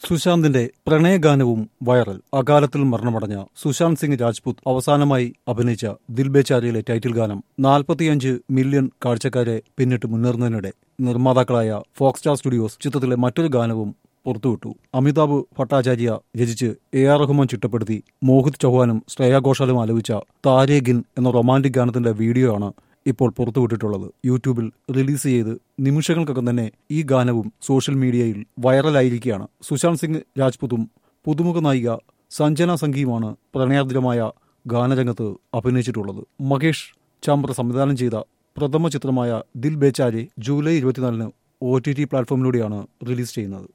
സുശാന്തിന്റെ പ്രണയഗാനവും viral അകാലത്തിൽ മരണമടഞ്ഞ സുശാന്ത് സിംഗ് രാജ്പുത് അവസാനമായി അഭിനയിച്ച ദിൽ ബേച്ചാരിയിലെ ടൈറ്റിൽ ഗാനം നാൽപ്പത്തിയഞ്ച് മില്യൺ കാഴ്ചക്കാരെ പിന്നിട്ട് മുന്നേറുന്നതിനിടെ നിർമ്മാതാക്കളായ ഫോക്സ് സ്റ്റാർ സ്റ്റുഡിയോസ് ചിത്രത്തിലെ മറ്റൊരു ഗാനവും പുറത്തുവിട്ടു അമിതാഭ് ഭട്ടാചാര്യ രചിച്ച് എ ആർ റഹ്മാൻ ചിട്ടപ്പെടുത്തി മോഹിത് ചൗഹാനും ശ്രേയ ഘോഷാലും ആലപിച്ച താരേ ഗിൻ എന്ന റൊമാന്റിക് ഗാനത്തിന്റെ വീഡിയോ ആണ് ഇപ്പോൾ പുറത്തുവിട്ടിട്ടുള്ളത് യൂട്യൂബിൽ റിലീസ് ചെയ്ത് നിമിഷങ്ങൾക്കകം തന്നെ ഈ ഗാനവും സോഷ്യൽ മീഡിയയിൽ വൈറലായിരിക്കുകയാണ് സുശാന്ത് സിംഗ് രാജ്പുതും പുതുമുഖ നായിക സഞ്ജന സംഘിയുമാണ് പ്രണയാർദ്രമായ ഗാനരംഗത്ത് അഭിനയിച്ചിട്ടുള്ളത് മഹേഷ് ചാമ്പ്ര സംവിധാനം ചെയ്ത പ്രഥമ ചിത്രമായ ദിൽ ബേച്ചാരെ ജൂലൈ ഇരുപത്തിനാലിന് ഒ ടി ടി പ്ലാറ്റ്ഫോമിലൂടെയാണ് റിലീസ് ചെയ്യുന്നത്